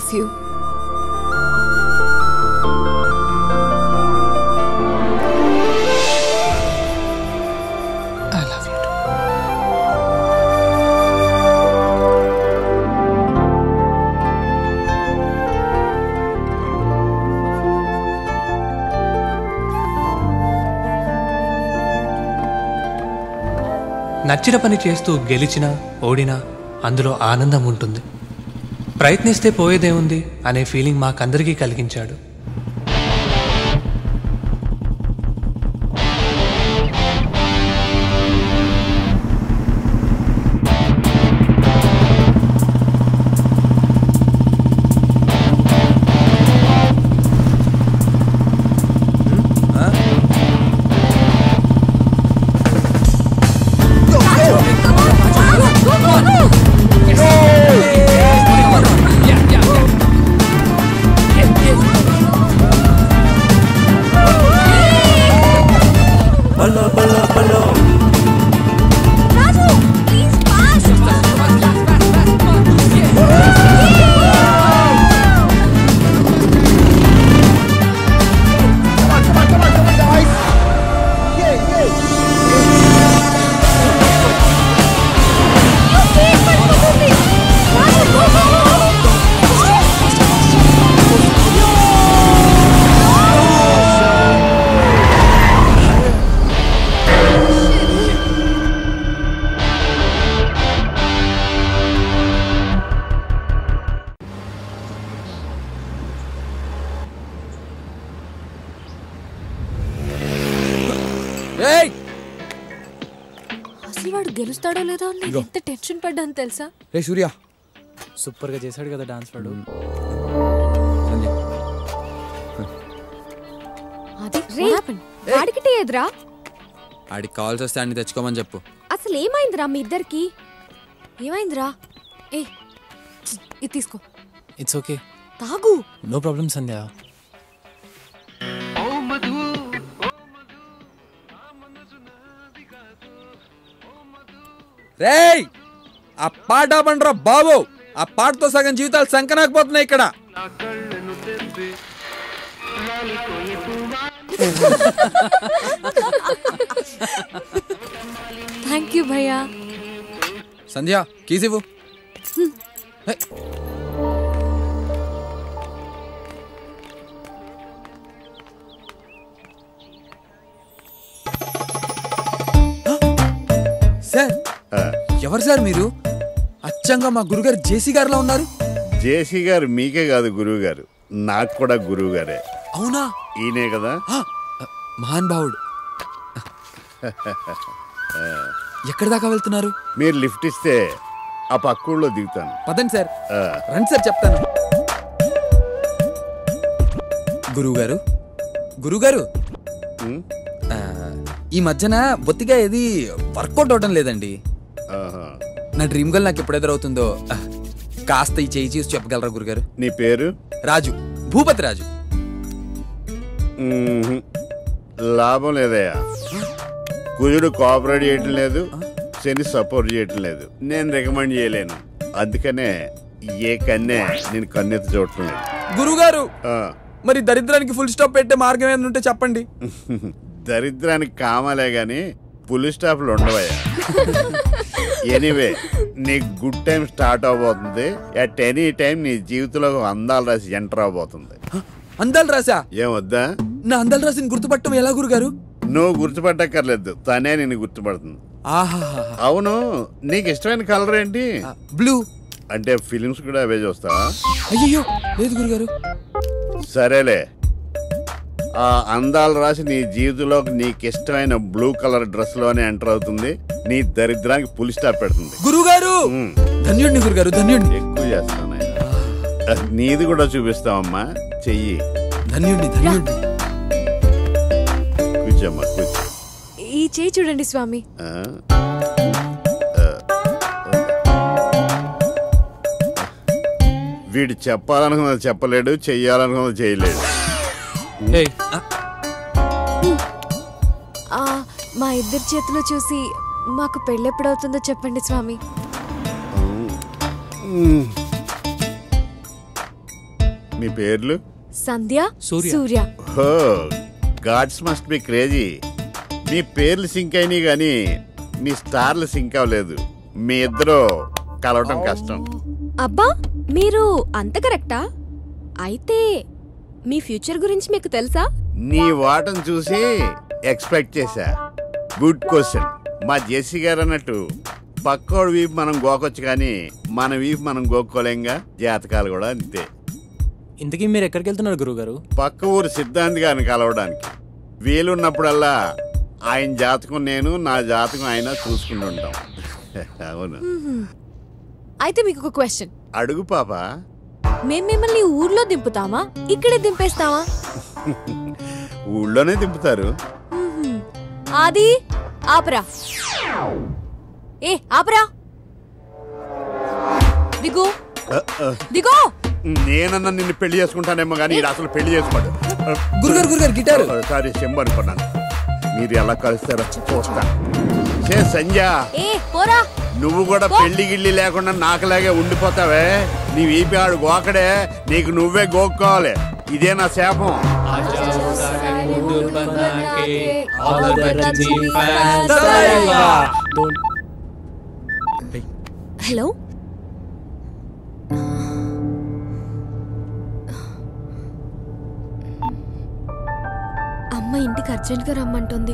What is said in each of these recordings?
Love you I love you నచ్చిన పని చేస్తూ గెలిచినా ఓడినా అందులో ఆనందం ఉంటుంది ప్రయత్నిస్తే పోయేదేముంది అనే ఫీలింగ్ మాకందరికీ కలిగించాడు ఏయ్ అసలు వాడు గెలుస్తాడో లేదో అని నేను ఎంత టెన్షన్ పడ్డాను తెలుసా రే సూర్య సూపర్ గా చేశాడు కదా డాన్స్ వాడు అది what happened? వాడికి టీ ఎదురా ఆడికి కావాల్సి వస్తే అన్ని తెచ్చుకోమని చెప్పు అసలు ఏమైందిరా మీ ఇద్దరికి ఏమైందిరా ఏ ఇది తీసుకో ఇట్స్ ఓకే తాగు నో ప్రాబ్లం సంధ్య రేయ్ ఆ పాట పండ్రా బాబు ఆ పాటతో సగం జీవితాలు సంకనాకపోతున్నాయి ఇక్కడ థ్యాంక్ యూ భయ్యా సంధ్య కీసివ్వు ఏయ్. సార్ ఎవరు సార్ మీరు అచ్చంగా మా గురుగారు జేసీ గారిలో ఉన్నారు జేసీ గారు మీకే కాదు గురువు గారు నాకు కూడా గురువు గారే అవునా ఈయనే కదా ఆ, మహాన్ భావుడు ఎక్కడి దాకా వెళ్తున్నారు మీరు లిఫ్ట్ ఇస్తే ఆ పక్కూళ్ళో దిగుతాను పదండి సార్ ఆ, రండి సార్ చెప్తాను గురువుగారు గురువుగారు ఉమ్, ఆ, ఈ మధ్యన బొత్తిగా ఏది వర్కౌట్ అవడం లేదండి ఆహా. నా డ్రీమ్ గర్ల్ నాకు ఎప్పుడు ఎదురవుతుందో ఆ, కాస్త ఈ చేయి చూసి చెప్పగలరా గురుగారు నీ పేరు రాజు భూపతి రాజు ఉమ్హు. లాభం లేదయ్యా కుజుడు కోఆపరేట్ చేయటం లేదు శని సపోర్ట్ చేయటం లేదు నేను రికమెండ్ చేయలేను అందుకనే ఏ కన్నే నేను కన్నెత్తి చూడటం లేదు గురువుగారు ఆ, మరి దరిద్రానికి ఫుల్ స్టాప్ పెట్టే మార్గం ఏమైనా ఉంటే చెప్పండి దరిద్రానికి కామాలే గాని పులి స్టాప్లు ఉండవయ్యా ఎనీవే నీ గుడ్ టైం స్టార్ట్ అవబోతుంది అట్ ఎనీ టైం నీ జీవితంలో ఒక అందాలు రాసి ఎంటర్ అవబోతుంది హ, అందాలు రాసా ఏమొద్దా నా అందాలు రాసిన గుర్తుపట్టడం ఎలా గురుగారు నువ్వు గుర్తుపట్టక్కర్లేదు తనే నేను గుర్తుపడుతుంది ఆహా అవును నీకు ఇష్టమైన కలర్ ఏంటి బ్లూ అంటే ఫిలిమ్స్ కూడా అవే చూస్తావా అయ్యో లేదు గురుగారు సరేలే ఆ అందాలు రాసి నీ జీవితంలోకి నీకు ఇష్టమైన బ్లూ కలర్ డ్రెస్ లోనే ఎంటర్ అవుతుంది నీ దరిద్రానికి పులి స్టాప్ పెడుతుంది గురుగారు ఉమ్, ధన్యుడిని గురుగారు ధన్యుడిని ఎక్కువ చేస్తాను ఆయన. నీది కూడా చూపిస్తావమ్మా చెయ్యి ధన్యుడిని ధన్యుడిని కూర్చోమ్మా కూర్చో ఈ చేయి చూడండి స్వామి ఆ? ఆ. వీడు చెప్పాలనుకున్నది చెప్పలేడు చెయ్యాలనుకున్నది చేయలేడు ఏయ్ ఆ, మా ఇద్దరి చేతులు చూసి మాకు పెళ్ళెప్పుడవుతుందో చెప్పండి స్వామి మీ పేర్లు సంధ్య సూర్య. సూర్య హో గాడ్స్ మస్ట్ బి క్రేజీ మీ పేర్లు సింక్ అయినాయి కానీ మీ స్టార్లు సింక్ అవ్వలేదు మీ ఇద్దరు కలవటం కష్టం అబ్బా మీరు అంత కరెక్టా అయితే మీ ఫ్యూచర్ గురించి మీకు తెలుసా నీ వాటను చూసి ఎక్స్పెక్ట్ చేశా గుడ్ క్వశ్చన్ మా జెస్సీ గారు అన్నట్టు పక్కోడు వీపు మనం గోకొచ్చు కానీ మన వీపు మనం గోక్కోలేంగా జాతకాలు కూడా అంతే ఇంతకీ మీరు ఎక్కడికి వెళ్తున్నారు గురుగారు పక్క ఊరు సిద్ధాంతి గారిని కలవడానికి వీలున్నప్పుడల్లా ఆయన జాతకం నేను నా జాతకం ఆయన చూసుకుని ఉంటాం అవును అయితే మీకు ఒక క్వశ్చన్ అడుగు పాప మేం మిమ్మల్ని ఊర్లో దింపుతామా ఇక్కడే దింపేస్తామా ఊళ్ళోనే దింపుతారు మ్మ్హ్మ్. ఆది ఆపరా ఏ ఆపరా దిగు అ, అ, దిగో నేనన్నా నిన్ను పెళ్లి చేసుకుంటానేమో కానీ ఈడు అసలు పెళ్లి చేసుకోడు గురుగారు గురుగారు గిటారు సారీ చెంబు అనుకున్నాను మీరు ఎలా కలుస్తారో చూస్తా సే సంజ ఏ పోరా నువ్వు కూడా పెళ్లి గిళ్ళి లేకుండా నాకులాగే ఉండిపోతావే నీ వీపి ఆడు గోకడే నీకు నువ్వే గోక్కోవాలి ఇదే నా శాపం హలో అమ్మ ఇంటికి అర్జెంట్గా రమ్మంటుంది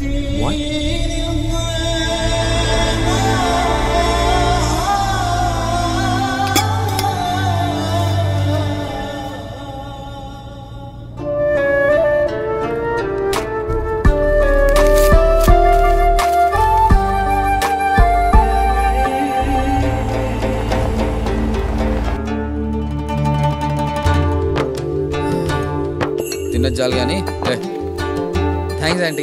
తిన్నది చాలు కానీ థ్యాంక్స్ ఆంటీ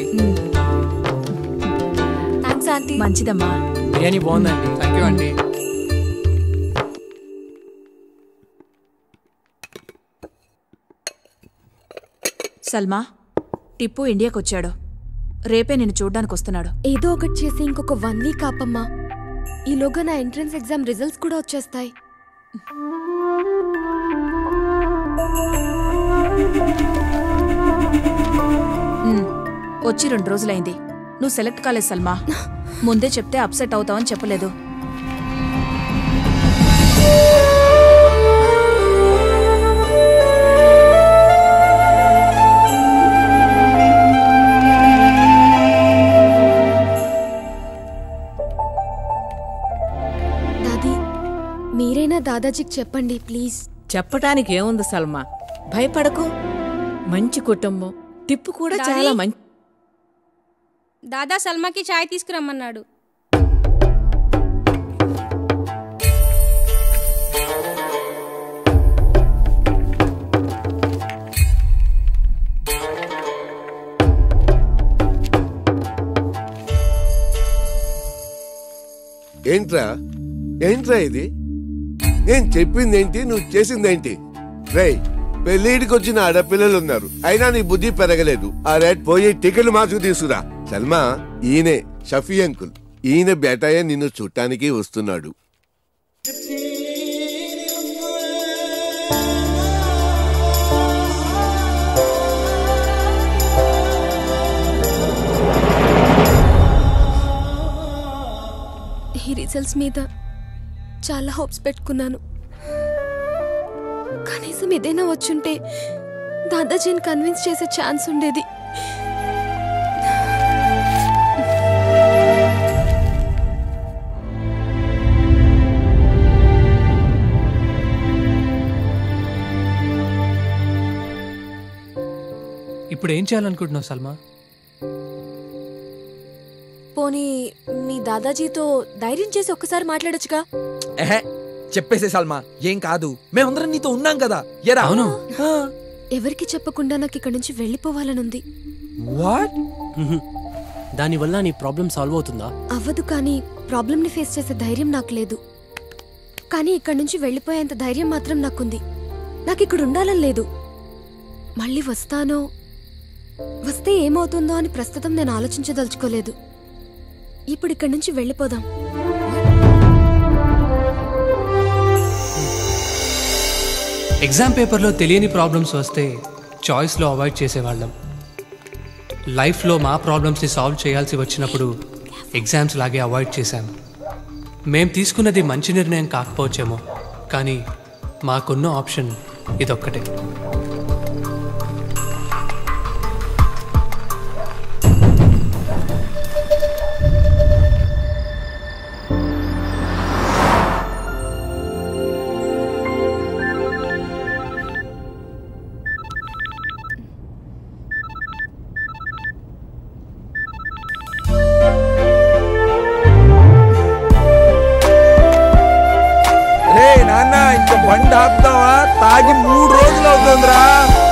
థ్యాంక్స్ ఆంటీ మంచిదమ్మా బిర్యానీ బాగుందండి థ్యాంక్ యూ అండి సల్మా టిప్పు ఇండియాకి వచ్చాడు రేపే నిన్ను చూడ్డానికి వస్తున్నాడు ఏదో ఒకటి చేసి ఇంకొక వన్ వీక్ ఆపమ్మా ఈలోగా నా ఎంట్రన్స్ ఎగ్జామ్ రిజల్ట్స్ కూడా వచ్చేస్తాయి ఉమ్, వచ్చి రెండు రోజులైంది నువ్వు సెలెక్ట్ కాలేదు సల్మా ముందే చెప్తే అప్సెట్ అవుతావని చెప్పలేదు దాదీ మీరైనా దాదాజీకి చెప్పండి ప్లీజ్ చెప్పటానికి ఏముంది సల్మా భయపడకు మంచి కుటుంబం టిప్పు కూడా చాలా మంచి దాదా సల్మాకి చాయ్ తీసుకురమ్మన్నాడు ఏంట్రా ఏంట్రా ఇది నేను చెప్పిందేంటి నువ్వు చేసిందేంటి రేయ్ పెళ్ళిడికి వచ్చిన ఆడపిల్లలు ఉన్నారు అయినా నీ బుద్ధి పెరగలేదు ఆ రేట్ పోయి టికెట్ మార్చుకు తీసుకురా సల్మా ఈయనే షఫీ అంకుల్ ఈయన బేటాయ నిన్ను చుట్టానికి వస్తున్నాడు ఈ రిజల్ట్స్ మీద చాలా హోప్స్ పెట్టుకున్నాను కనీసం ఏదైనా వచ్చుంటే దాదాజీని కన్విన్స్ చేసే ఛాన్స్ ఉండేది ఇప్పుడు ఏం చేయాలనుకుంటున్నావు సల్మా పోనీ మీ దాదాజీతో ధైర్యం చేసి ఒక్కసారి మాట్లాడొచ్చుగా ఎహే చెప్పేసే సల్మా ఏం కాదు మేమందరం నీతో ఉన్నాం కదా ఎరా అవును ఎవరికి చెప్పకుండా నాకు ఇక్కడి నుంచి వెళ్ళిపోవాలనుంది వాట్ దానివల్ల నీ ప్రాబ్లం సాల్వ్ అవుతుందా అవ్వదు కానీ ప్రాబ్లమ్ని ఫేస్ చేసే ధైర్యం నాకు లేదు కానీ ఇక్కడి నుంచి వెళ్ళిపోయేంత ధైర్యం మాత్రం నాకుంది నాకు ఇక్కడ ఉండాలని లేదు మళ్ళీ వస్తానో వస్తే ఏమవుతుందో అని ప్రస్తుతం నేను ఆలోచించదలుచుకోలేదు ఇప్పుడు ఇక్కడి నుంచి వెళ్ళిపోదాం ఎగ్జామ్ పేపర్లో తెలియని ప్రాబ్లమ్స్ వస్తే చాయిస్లో అవాయిడ్ చేసేవాళ్ళం లైఫ్లో మా ప్రాబ్లమ్స్ని సాల్వ్ చేయాల్సి వచ్చినప్పుడు ఎగ్జామ్స్ లాగే అవాయిడ్ చేశాం మేం తీసుకున్నది మంచి నిర్ణయం కాకపోవచ్చేమో కానీ మాకున్న ఆప్షన్ ఇదొక్కటే రే నాన్న ఇంక బండి ఆపుదామా తాగి మూడు రోజులు అవుతుందిరా